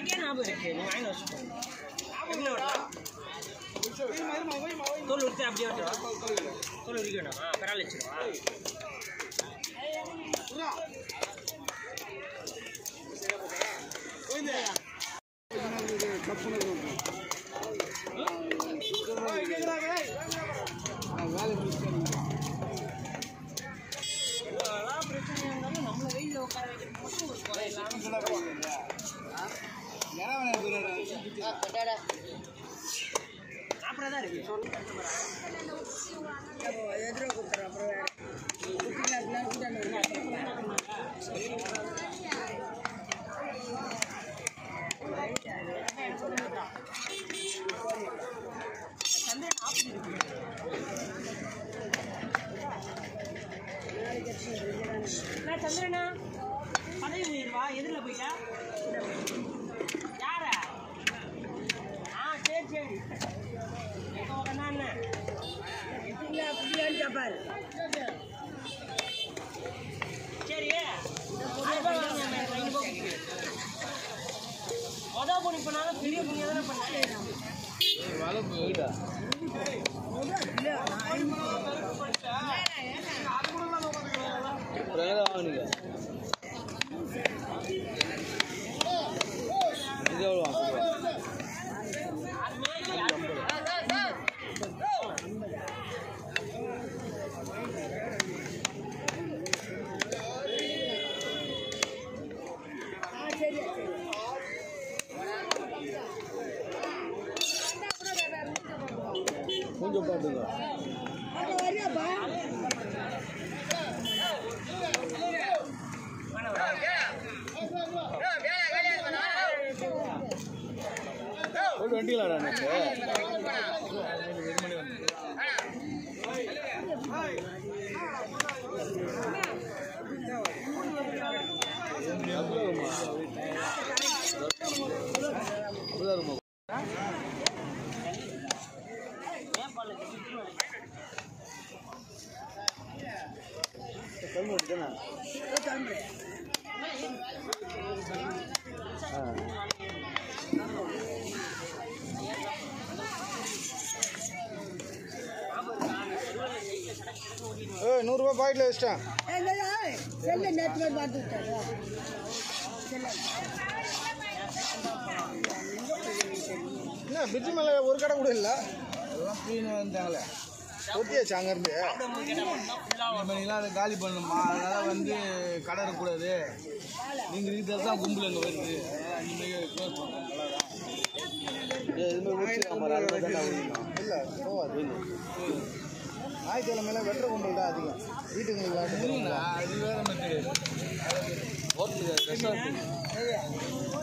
எனக்கே ஞாபகம் இருக்கு நீ வாங்கி வச்சுக்கோ எப்படி வரலாம் தோல் உரிச்சு அப்படியே வரட்டுமா தோல் உரிக்க வேணாமா பெறால் வச்சிருவா எவ்வளோதான் பிரச்சனை இருந்தாலும் நம்மளை வெயிலில் உட்கார வைக்கிறது மட்டும் ஒரு குறை இல்லாமல் சாப்பிட்றதா தான் இருக்கு நான் சந்திரனா பதவி உயர்வா எதிரில் போயிட்டா யார ஆ சரி சரி எங்க உக்கா என்ன சரி மொதல் பொண்ணு பண்ணாலும் பெரிய பொண்ணு தானே பண்ணேன் கொஞ்சம் பாட்டுங்க போட்டு வண்டிங்களாடா எனக்கு ஏய் நூறுரூவா பாக்கெட்டில் வச்சிட்டேன் செல்ல நேற்று போய் பார்த்து விட்டாரு என்ன பிரிட்ஜு மேலே ஒரு கடை கூட இல்லை அதெல்லாம் ஃப்ரீன்னு வந்தாங்களே ஒட்டியாச்சு அங்கேருந்து நீங்களாம் அதை காலி பண்ணணுமா அதனால வந்து கடை இருக்கக்கூடாது நீங்கள் இருக்கிறது தான் கும்பல் அங்கே வருது அதனால நீங்கள் க்ளோஸ் பண்ணுறோம் இல்லை போவாது ஞாயிற்றுக்கிழமையில வெட்டுற கும்பல் தான் அதிகம் வீட்டுக்கு விளையாட்டு அது வேற மெத்தடு ஹோட்டலுக்கு ரெஸ்டாரண்ட்